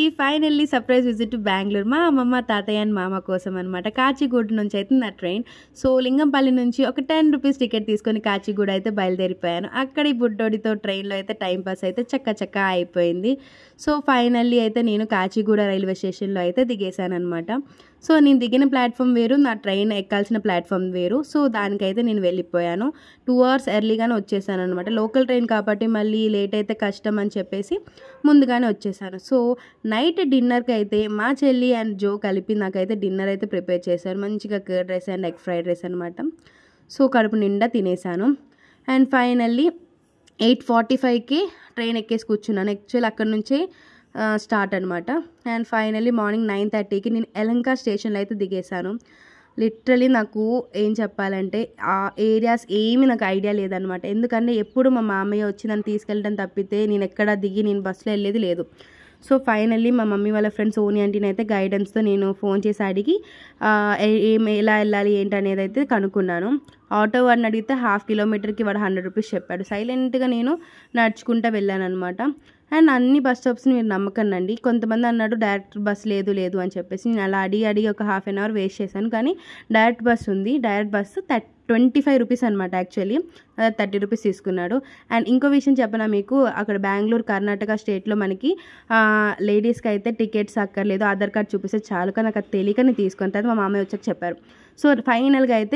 Finally finally surprise visit to Bengaluru మా అమ్మమ్మ తాతయ్య అండ్ మామ కోసం అనమాట కాచిగూడ నుంచి అయితే నా ట్రైన్ సో లింగంపల్లి నుంచి ఒక టెన్ రూపీస్ టికెట్ తీసుకొని కాచిగూడ అయితే బయలుదేరిపోయాను అక్కడ ఈ బుడ్డోడితో ట్రైన్లో అయితే టైం పాస్ అయితే చక్క చక్క అయిపోయింది సో ఫైనల్లీ అయితే నేను కాచిగూడ రైల్వే స్టేషన్లో అయితే దిగేశాను అనమాట సో నేను దిగిన ప్లాట్ఫామ్ వేరు నా ట్రైన్ ఎక్కాల్సిన ప్లాట్ఫామ్ వేరు సో దానికైతే నేను వెళ్ళిపోయాను టూ అవర్స్ ఎర్లీగానే వచ్చేసాను అనమాట లోకల్ ట్రైన్ కాబట్టి మళ్ళీ లేట్ అయితే కష్టం అని చెప్పేసి ముందుగానే వచ్చేసాను సో నైట్ డిన్నర్కి అయితే మా చెల్లి అండ్ జో కలిపి నాకైతే డిన్నర్ అయితే ప్రిపేర్ చేశారు మంచిగా curd rice and egg fried rice అనమాట సో కడుపు నిండా తినేసాను అండ్ ఫైనల్లీ ఎయిట్ ఫార్టీ ఫైవ్కి ట్రైన్ ఎక్కేసి కూర్చున్నాను యాక్చువల్ అక్కడ నుంచే స్టార్ట్ అనమాట అండ్ ఫైనల్లీ మార్నింగ్ నైన్ థర్టీకి నేను ఎలంకా స్టేషన్లో అయితే దిగేశాను లిటరలీ నాకు ఏం చెప్పాలంటే ఆ ఏరియాస్ ఏమీ నాకు ఐడియా లేదనమాట ఎందుకంటే ఎప్పుడు మా మామయ్య వచ్చి నన్ను తీసుకెళ్ళడం తప్పితే నేను ఎక్కడ దిగి నేను బస్సులో వెళ్ళేది లేదు సో ఫైనల్లీ మా మమ్మీ వాళ్ళ ఫ్రెండ్స్ ఓని ఆంటీని అయితే గైడెన్స్తో నేను ఫోన్ చేసి అడిగి ఆ, ఏ- ఏం ఎలా వెళ్ళాలి ఏంటి అనేది అయితే కనుక్కున్నాను ఆటో వాడిని అడిగితే హాఫ్ కిలోమీటర్కి వాడు హండ్రెడ్ రూపీస్ చెప్పాడు సైలెంట్గా నేను నడుచుకుంటూ వెళ్ళాను అనమాట అండ్ అన్ని బస్ స్టాప్స్ని మీరు నమ్మకండి కొంతమంది అన్నాడు డైరెక్ట్ బస్ లేదు లేదు అని చెప్పేసి నేను అలా అడిగి అడిగి ఒక హాఫ్ అన్ అవర్ వేస్ట్ చేశాను కానీ డైరెక్ట్ బస్ ఉంది direct bus thirty twenty five rupees అనమాట యాక్చువల్లీ థర్టీ రూపీస్ తీసుకున్నాడు అండ్ ఇంకో విషయం చెప్పనా మీకు అక్కడ బెంగళూరు కర్ణాటక స్టేట్లో మనకి లేడీస్కి అయితే టికెట్స్ అక్కర్లేదు ఆధార్ కార్డ్ చూపిస్తే చాలు కానీ నాకు అది తెలియక నేను తీసుకున్న తర్వాత మా మామయ్య వచ్చాక చెప్పారు సో ఫైనల్గా అయితే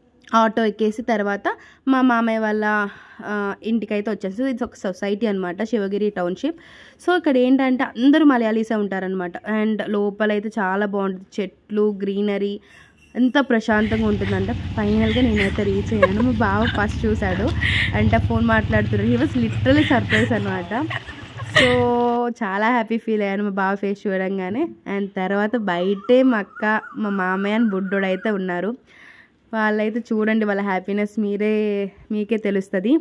ఆటో ఎక్కేసి తర్వాత మా మామయ్య వాళ్ళ ఆ, ఇంటికైతే వచ్చేసి ఇది ఒక సొసైటీ అనమాట శివగిరి టౌన్షిప్ సో ఇక్కడ ఏంటంటే అందరూ మలయాళీసే ఉంటారనమాట అండ్ లోపలైతే చాలా బాగుంటుంది చెట్లు గ్రీనరీ ఎంత ప్రశాంతంగా ఉంటుందంటే ఫైనల్గా నేనైతే రీచ్ అయ్యాను మా బావ ఫస్ట్ చూశాడు అంటే ఫోన్ మాట్లాడుతున్నాడు హీ వాస్ లిటరలీ సర్ప్రైజ్ అనమాట సో చాలా హ్యాపీ ఫీల్ అయ్యాను మా బావ ఫేస్ చూడంగానే అండ్ తర్వాత బయటే మా అక్క మా మామయ్య అని బుడ్డోడు అయితే ఉన్నారు వాళ్ళైతే చూడండి వాళ్ళ హ్యాపీనెస్ మీరే మీకే తెలుస్తుంది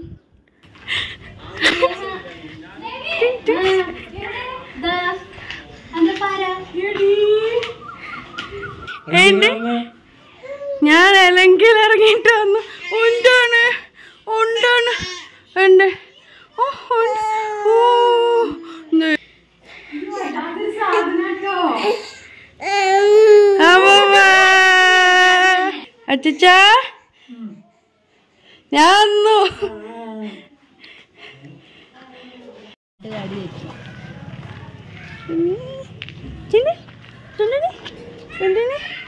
ఏంటి ഞാൻ അല്ലെങ്കിൽ ഇറങ്ങിയിട്ട് വന്നു ഉണ്ടാണ് ഉണ്ടാണ് ഉണ്ട് ഓ ഉണ്ട്. ഓ ഉണ്ട്. അമ്മമ്മ. അച്ചച്ചാ ഞാൻ വന്നു ചിന്നി ചിന്നി ചിന്നി